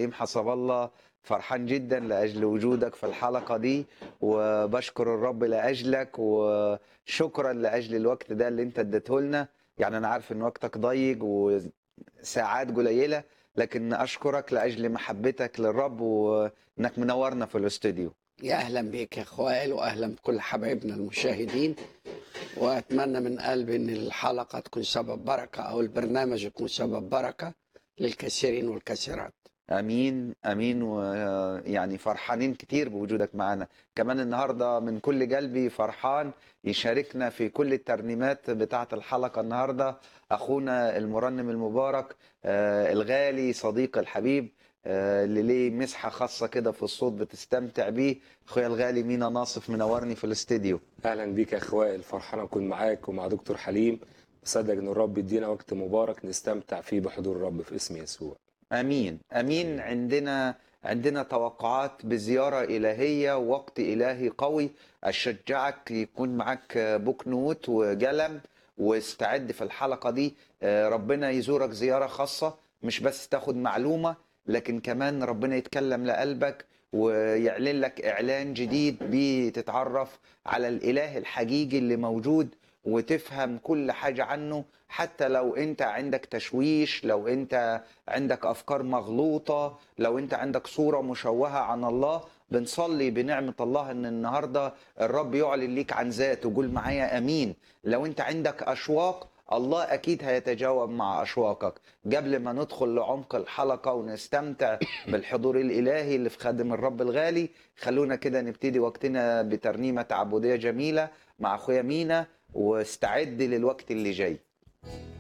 حليم حسب الله فرحان جدا لاجل وجودك في الحلقه دي وبشكر الرب لاجلك وشكرا لاجل الوقت ده اللي انت اديته لنا يعني انا عارف ان وقتك ضيق وساعات قليله لكن اشكرك لاجل محبتك للرب وانك منورنا في الاستوديو يا اهلا بك يا اخوائل واهلا بكل حبايبنا المشاهدين واتمنى من قلبي ان الحلقه تكون سبب بركه او البرنامج يكون سبب بركه للكثيرين والكثيرات امين امين ويعني فرحانين كتير بوجودك معنا كمان النهارده من كل قلبي فرحان يشاركنا في كل الترنيمات بتاعه الحلقه النهارده اخونا المرنم المبارك آه، الغالي صديق الحبيب آه، اللي ليه مسحه خاصه كده في الصوت بتستمتع بيه اخويا الغالي مينا ناصف منورني في الاستديو اهلا بيك يا اخوائي الفرحان اكون معاك ومع دكتور حليم مصدق ان الرب يدينا وقت مبارك نستمتع فيه بحضور الرب في اسم يسوع امين امين عندنا عندنا توقعات بزياره الهيه ووقت الهي قوي اشجعك يكون معاك بوك نوت وقلم واستعد في الحلقه دي آه، ربنا يزورك زياره خاصه مش بس تاخد معلومه لكن كمان ربنا يتكلم لقلبك ويعلن لك اعلان جديد بيه تتعرف على الاله الحقيقي اللي موجود وتفهم كل حاجه عنه حتى لو انت عندك تشويش لو انت عندك افكار مغلوطه لو انت عندك صوره مشوهه عن الله بنصلي بنعمه الله ان النهارده الرب يعلن ليك عن ذاته قول معايا امين لو انت عندك اشواق الله اكيد هيتجاوب مع اشواقك قبل ما ندخل لعمق الحلقه ونستمتع بالحضور الالهي اللي في خادم الرب الغالي خلونا كده نبتدي وقتنا بترنيمه تعبديه جميله مع اخويا مينا واستعد للوقت اللي جاي